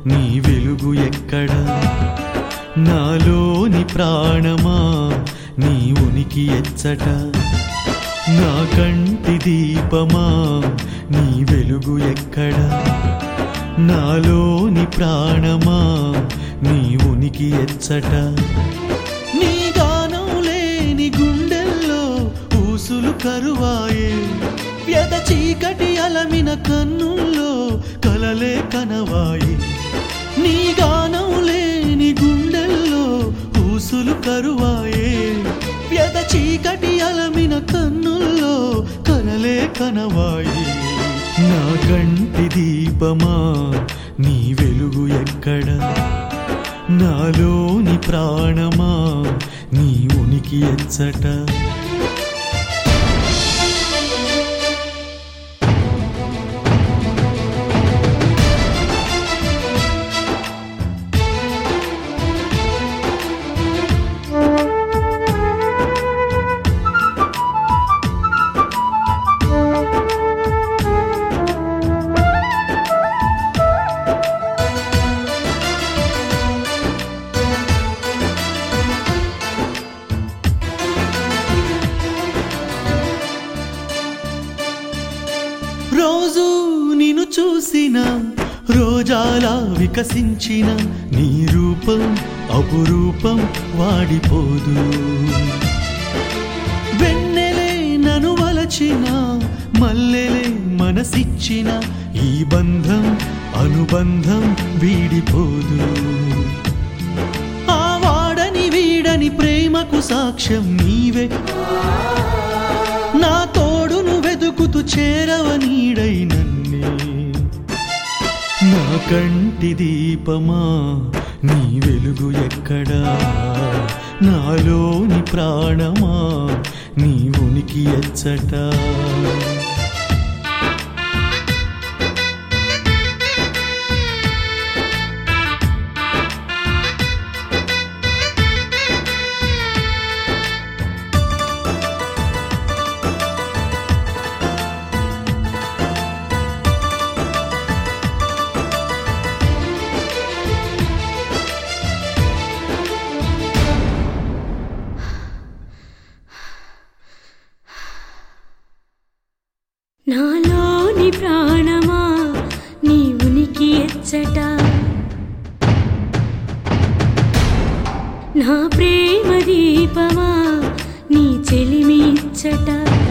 నీ వెలుగు ఎక్కడా నాలోని ప్రాణమా నీ ఉనికి ఎచ్చట నా కంటి దీపమా నీ వెలుగు ఎక్కడా నాలోని ప్రాణమా నీ ఉనికి ఎచ్చట నీ గానం లేని గుండెల్లో ఊసులు కరువాయే వ్యద చీకటి అలమిన కన్నుల్లో కలలే కనవాయి నీ గానం లేని గుండెల్లో ఊసులు కరువాయే వ్యద చీకటి అలమిన కన్నుల్లో కలలే కనవాయి నా కంటి దీపమా నీ వెలుగు ఎక్కడా నాలోని ప్రాణమా నీ ఉనికి ఎచ్చట రోజు నిన్ను చూసిన రోజాలా వికసించిన నీ రూపం అపురూపం వాడిపోదు వెన్నెలే నను వలచిన మల్లెలే మనసిచ్చిన ఈ బంధం అనుబంధం వీడిపోదు ఆ వాడని వీడని ప్రేమకు సాక్ష్యం నీవే నా తోడును వెతుకుతూ చేరవ నీడై నన్నే నా కంటి దీపమా నీ వెలుగు ఎక్కడా నాలోని ప్రాణమా నీ ఉనికి ఎచ్చట నాలోని ప్రాణమా నీ ఉనికి ఎచ్చట నా ప్రేమ దీపమా నీ చెలిమి ఇచ్చట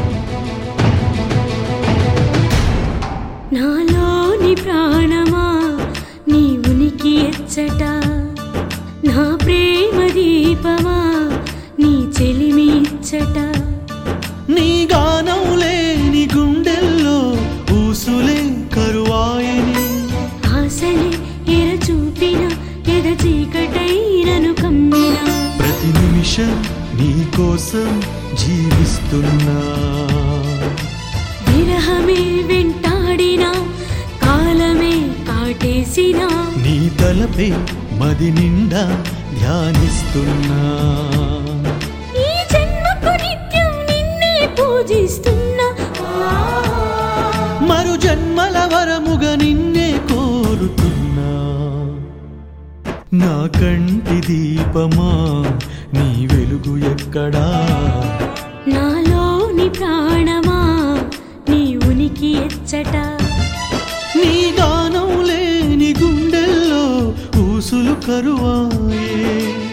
నాలోని ప్రాణమా నీ ఉనికి ఎచ్చట నా ప్రేమ దీపమా నీ చెలిమి ఇచ్చట నీ గానం లేని గుండెల్లో ఊసులే కరువాయని ఆశలే ఎర చూపిన ఎద చీకటైనను కమ్మిన ప్రతి నిమిషం నీ కోసం జీవిస్తున్నా విరహమే వెంటాడిన కాలమే కాటేసిన నీ తలపే మది నిండా ధ్యానిస్తున్నా ఈ జన్మకు నిత్యం నిన్నే పూజిస్తున్నా మరు జన్మల వరముగా నిన్నే కోరుతున్నా నా కంటి దీపమా నీ వెలుగు ఎక్కడా నాలోని ప్రాణమా నీ ఉనికి ఎచ్చట నీ గానం లేని గుండెల్లో ఊసులు కరువాయే